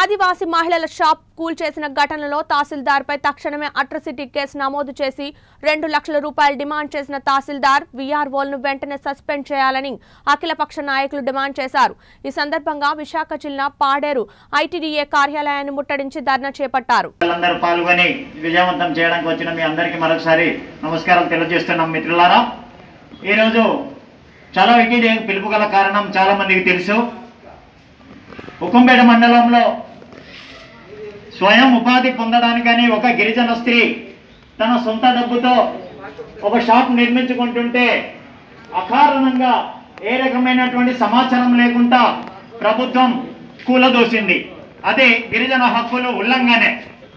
ఆదివాసీ మహిళల షాప్ కూల్చేసిన ఘటనలో తహసీల్దార్పై తక్షణమే అట్రసిటీ కేసు నమోదు చేసి రెండు లక్షల రూపాయలు డిమాండ్ చేసిన తహసీల్దార్ వీఆర్ఓలను వెంటనే సస్పెండ్ చేయాలని అఖిలపక్ష నాయకులు డిమాండ్ చేశారు ఈ సందర్భంగా విశాఖ జిల్లా పాడేరు ఐటీడీఏ కార్యాలయాన్ని ముట్టడించి ధర్నా చేపట్టారు అందరూ పాల్గొని విజయవంతం చేయడానికి వచ్చిన మీ అందరికీ మరొకసారి నమస్కారం తెలియజేస్తున్నాం మిత్రులారా ఈరోజు చాలా వికీడి పిలుపు గల కారణం చాలా మందికి తెలుసు ఉక్కంపేట మండలంలో స్వయం ఉపాధి పొందడానికని ఒక గిరిజన స్త్రీ తన సొంత డబ్బుతో ఒక షాప్ నిర్మించుకుంటుంటే అకారణంగా ఏ రకమైనటువంటి సమాచారం లేకుండా ప్రభుత్వం కూలదోసింది అది గిరిజన హక్కులు ఉల్లంఘనే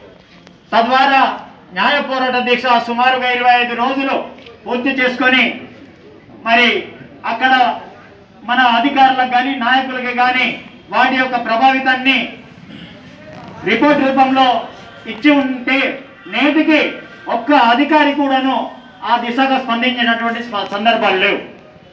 తద్వారా న్యాయ పోరాట దీక్ష సుమారుగా ఇరవై ఐదు రోజులు పూర్తి చేసుకొని మరి అక్కడ మన అధికారులకు కానీ నాయకులకి కానీ వాటి యొక్క ప్రభావితాన్ని రిపోర్ట్ రూపంలో ఇచ్చి ఉంటే నేటికి ఒక్క అధికారి కూడాను ఆ దిశగా స్పందించినటువంటి స్ప- సందర్భాలు లేవు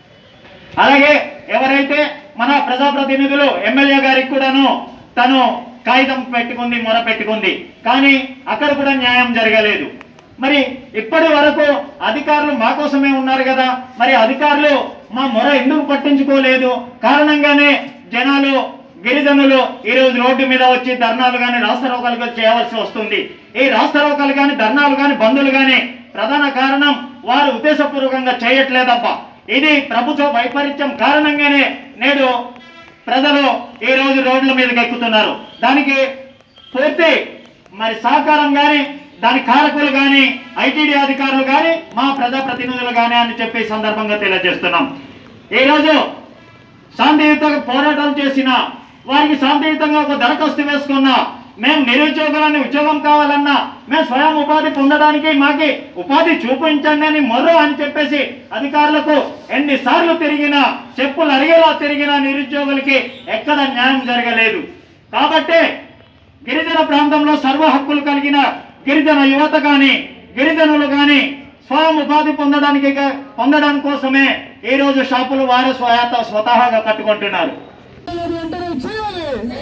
అలాగే ఎవరైతే మన ప్రజాప్రతినిధులు ఎమ్మెల్యే గారికి కూడాను తను కాగితం పెట్టుకుంది మొర పెట్టుకుంది కానీ అక్కడ కూడా న్యాయం జరగలేదు మరి ఇప్పటి వరకు అధికారులు మా కోసమే ఉన్నారు కదా మరి అధికారులు మా మొర ఎందుకు పట్టించుకోలేదు కారణంగానే జనాలు గిరిజనులు ఈ రోజు రోడ్డు మీద వచ్చి ధర్నాలు కానీ రాస్తారోకాలు చేయవలసి వస్తుంది ఈ రాస్తారోకాలు కానీ ధర్నాలు కానీ బంధులు కానీ ప్రధాన కారణం వారు ఉద్దేశపూర్వకంగా చేయట్లేదబ్బా ఇది ప్రభుత్వ వైపరీత్యం కారణంగానే నేడు ప్రజలు ఈ రోజు రోడ్ల మీదకి ఎక్కుతున్నారు దానికి పూర్తి మరి సహకారం కానీ దాని కారకులు కానీ ఐటీడీ అధికారులు కానీ మా ప్రజాప్రతినిధులు కానీ అని చెప్పి ఈ సందర్భంగా తెలియజేస్తున్నాం ఈరోజు శాంతియుతంగా పోరాటం చేసిన వారికి శాంతియుతంగా ఒక దరఖాస్తు వేసుకున్నా మేము నిరుద్యోగులని ఉద్యోగం కావాలన్నా మేము స్వయం ఉపాధి పొందడానికి మాకి ఉపాధి చూపించండి అని మొర్రో అని చెప్పేసి అధికారులకు ఎన్నిసార్లు తిరిగినా చెప్పులు అరిగేలా తిరిగిన నిరుద్యోగులకి ఎక్కడ న్యాయం జరగలేదు కాబట్టి గిరిజన ప్రాంతంలో సర్వ హక్కులు కలిగిన గిరిజన యువత కానీ గిరిజనులు కానీ స్వయం ఉపాధి పొందడానికి పొందడం కోసమే ఈ రోజు షాపులు వారు స్వయాత స్వతహాగా కట్టుకుంటున్నారు వెంటనే చేయాలి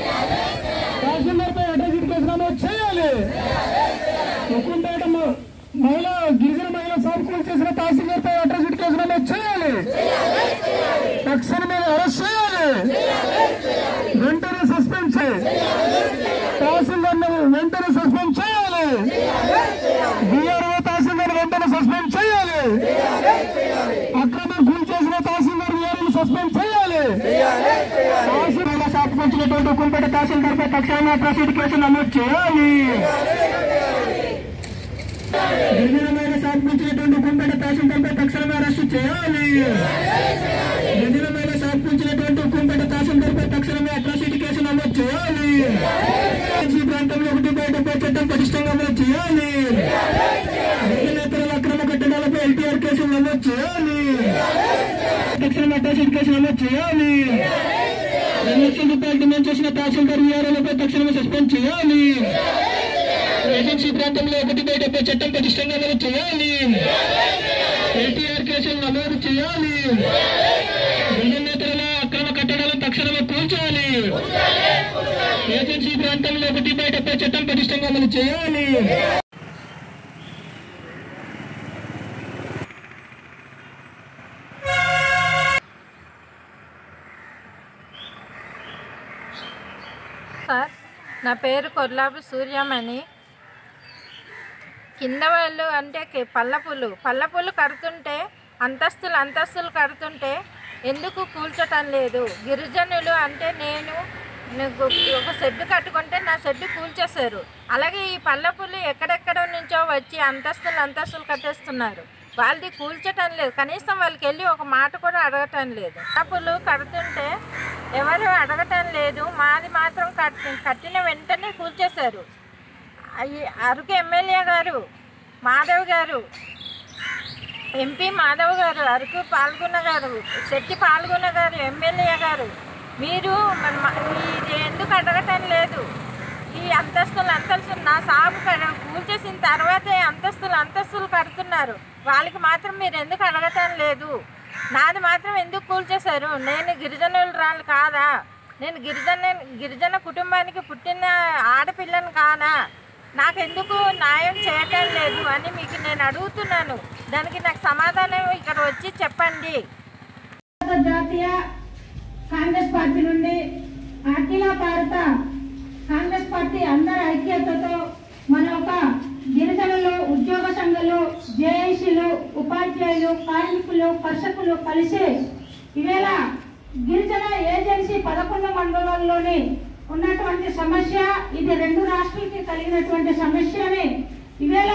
తహసీల్దార్పై అడ్రస్ కేసు నమోదు చేయాలి ఉక్కుంపేట మ- మహిళ గిరిజన మహిళ సాగులు చేసిన తహసీల్దార్పై అడ్రస్ కేసు నమోదు చేయాలి తక్షణమే అరెస్ట్ చేయాలి వెంటనే సస్పెండ్ చేయాలి తహసీల్దార్ వెంటనే సస్పెండ్ చేయాలి బీఆర్ఓ తహసీల్దార్ వెంటనే సస్పెండ్ చేయాలి అక్రమం కూల్ చేసిన తహసీల్దార్ వీఆర్ఓ సస్పెండ్ చేయాలి తహసీల్దార్ సాధించినటువంటి ఉక్కుంపేట తహసీల్దార్పై తక్షణమే అట్రాసిటీ కేసు నమోదు చేయాలి గిరిజనమైన సాధించినటువంటి ఉక్కుంపేట తహసీల్దార్పై తక్షణమే అరెస్టు చేయాలి గిరిజనమైన సాధించినటువంటి ఉక్కుంపేట తహసీల్దార్పై తక్షణమే అట్రాసిటీ కేసు నమోదు చేయాలి ఈ ప్రాంతంలో ఒకటి బయటపై చట్టం పటిష్టంగా అమలు చేయాలి గిరిజనేతరుల అక్రమ కట్టడాలపై ఎల్టీఆర్ కేసులు నమోదు చేయాలి తక్షణం అట్రాసిటీ కేసు నమోదు చేయాలి రెండు లక్షల రూపాయలు డిమాండ్ చేసిన తహసీల్దార్ వీఆర్ఓలపై తక్షణమే సస్పెండ్ చేయాలి ఏజెన్సీ ప్రాంతంలో ఒకటి బై డెబ్బై చట్టం పటిష్టంగా అమలు చేయాలి ఎల్టీఆర్ కేసులు నమోదు చేయాలి గిరిజనేతరుల అక్రమ కట్టడాలను తక్షణమే కూల్చాలి ఏజెన్సీ ప్రాంతంలో ఒకటి బై డెబ్బై చట్టం పటిష్టంగా అమలు చేయాలి సార్ నా పేరు కొల్లాపు సూర్యమణి కింద వాళ్ళు అంటే కి- పల్లపులు పల్లపులు కడుతుంటే అంతస్తులు అంతస్తులు కడుతుంటే ఎందుకు కూల్చటం లేదు గిరిజనులు అంటే నేను నాకు ఒక షెడ్ కట్టుకుంటే నా షెడ్ కూల్చేశారు అలాగే ఈ పల్లపులు ఎక్కడెక్కడ నుంచో వచ్చి అంతస్తులు అంతస్తులు కట్టేస్తున్నారు వాళ్ళది కూల్చటం లేదు కనీసం వాళ్ళకి వెళ్ళి ఒక మాట కూడా అడగటం లేదు పల్లపులు కడుతుంటే ఎవరు అడగటం లేదు మాది మాత్రం కట్ కట్టిన వెంటనే కూల్చేశారు అయ్యి అరకు ఎమ్మెల్యే గారు మాధవ్ గారు ఎంపీ మాధవ్ గారు అరకు పాల్గొన్న గారు శెట్టి పాల్గొన్న గారు ఎమ్మెల్యే గారు మీరు మన మ- ఇది ఎందుకు అడగటం లేదు ఈ అంతస్తులు అంతస్తులు నా సాగు కడ- కూల్చేసిన తర్వాతే అంతస్తులు అంతస్తులు కడుతున్నారు వాళ్ళకి మాత్రం మీరు ఎందుకు అడగటం లేదు నాది మాత్రం ఎందుకు కూల్చేశారు నేను గిరిజనులు రాళ్ళు కాదా నేను గిరిజన గిరిజన కుటుంబానికి పుట్టిన ఆడపిల్లను కానా నాకెందుకు న్యాయం చేయటం లేదు అని మీకు నేను అడుగుతున్నాను దానికి నాకు సమాధానం ఇక్కడ వచ్చి చెప్పండి జాతీయ కాంగ్రెస్ పార్టీ నుండి అఖిల భారత కాంగ్రెస్ పార్టీ అందరి ఐక్యతతో మన ఒక గిరిజనులు ఉద్యోగ సంఘాలు జేఏసీలు ఉపాధ్యాయులు కార్మికులు కర్షకులు కలిసి ఈవేళ గిరిజన ఏజెన్సీ పదకొండు మండలాల్లోని ఉన్నటువంటి సమస్య ఇది రెండు రాష్ట్రాలకి కలిగినటువంటి సమస్యని ఈవేళ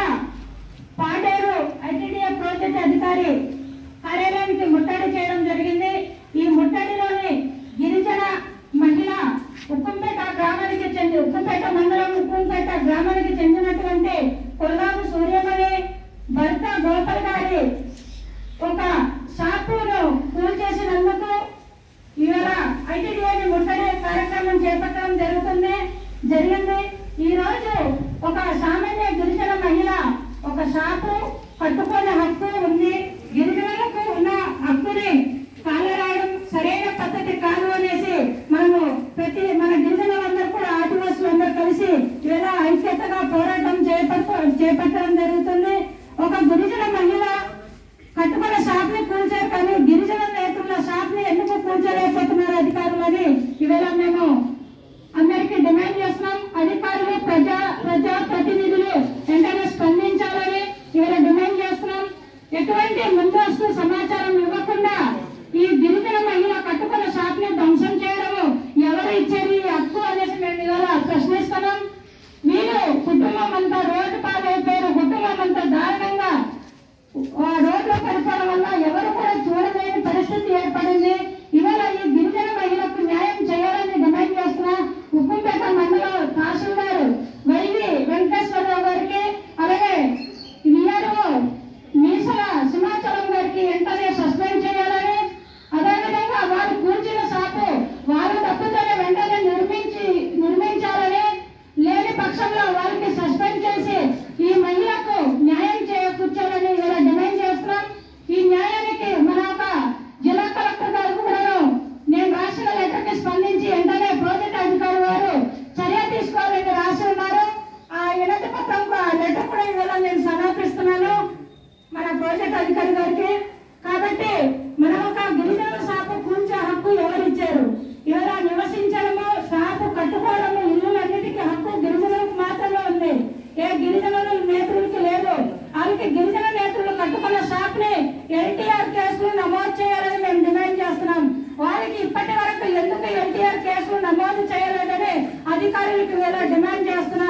పాడేరు ఐటీడీఏ ప్రాజెక్ట్ అధికారి కార్యాలయానికి ముట్టడి చేయడం జరిగింది ఈ ముట్టడిలోని గిరిజన మహిళ ఉక్కంపేట గ్రామానికి చెంది ఉక్కంపేట మండలం ఉక్కంపేట గ్రామానికి చెందినటువంటి కొల్లాపు సూర్యమణి భర్త గోపాల్ గారి ఒక షాపును కూల్చేసినందుకు ఇవాళ ఐటీడీఏని ముట్టడి కార్యక్రమం చేపట్టడం జరుగుతుంది జరిగింది ఈ రోజు ఒక సామాన్య గిరిజన మహిళ ఒక షాపు కట్టుకునే హక్కు ఉంది గిరిజనులకు ఉన్న హక్కుని కాలరాయడం సరైన పద్ధతి కాదు అనేసి మనము ప్రతి మన గిరిజనులందరూ కూడా ఆదివాసులందరూ కలిసి ఇలా ఐక్యతగా పోరాటం చేపట్ట చేపట్టడం జరుగుతుంది ఒక గిరిజన మహిళ కట్టుకున్న షాప్ ని కూల్చారు కానీ గిరిజన నేతల షాప్ ని ఎందుకు కూల్చలేకపోతున్నారు అధికారులని ఇవాళ మేము అందరికీ డిమాండ్ చేస్తున్నాం అధికారులు ప్రజా ప్రజా ప్రతినిధులు వెంటనే స్పందించాలని ఇవాళ డిమాండ్ చేస్తున్నాం ఎటువంటి ముందస్తు సమాచారం ఇవ్వకుండా ఈ గిరిజన మహిళ కట్టుకున్న షాప్ ని ధ్వంసం చేయడము ఎవరు ఇచ్చారు ఈ హక్కు అనేసి మేము ఇవాళ ప్రశ్నిస్తున్నాం మీరు కుటుంబం అంతా రోడ్డు పాలైపోయారు కుటుంబం అంతా దారుణంగా ఆ రోడ్ల పడిపోవడం వల్ల ఎవరు కూడా చూడలేని పరిస్థితి ఏర్పడింది ఇవాళ ఈ గిరిజన మహిళకు న్యాయం చేయాలని డిమాండ్ చేస్తున్నా ఉప్పుపేట మండలం తహసీల్దార్ వైవి వెంకటేశ్వరరావు గారికి అలాగే విఆర్ఓ మీసల సింహాచలం గారికి వెంటనే సస్పెండ్ చేయాలని అదేవిధంగా వారు కూర్చిన షాపు వారు తప్పుతోనే వెంటనే నిర్మించి నిర్మించాలని లేని పక్షంలో వారికి సస్పెండ్ చేసి ఈ మహిళకు న్యాయం చేకూర్చాలని ఇలా డిమాండ్ చేస్తున్నాం ఈ న్యాయానికి మన ఒక జిల్లా కలెక్టర్ గారు కూడా నేను రాసిన లెటర్ కి స్పందించి వెంటనే ప్రాజెక్ట్ అధికారి వారు చర్య తీసుకోవాలని రాసి ఉన్నారు ఆ వినతి పత్రం ఆ లెటర్ కూడా ఇవాళ నేను సమర్పిస్తున్నాను మన ప్రాజెక్ట్ అధికారి గారికి కాబట్టి మన ఒక గిరిజనుల షాపు కూల్చే హక్కు ఎవరిచ్చారు ఇవాళ నివసించడము షాపు కట్టుకోవడము ఇల్లులన్నిటికీ హక్కు గిరిజనులకు మాత్రమే ఉంది ఏ గిరిజనుల నేతృలకి లేదు వాళ్ళకి గిరిజన నేతలు కట్టుకున్న షాప్ ని ఎన్టీఆర్ కేసులు నమోదు చేయాలని మేము డిమాండ్ చేస్తున్నాం వారికి ఇప్పటి వరకు ఎందుకు ఎన్టీఆర్ కేసులు నమోదు చేయలేదని అధికారులకు వేళ డిమాండ్ చేస్తున్నాం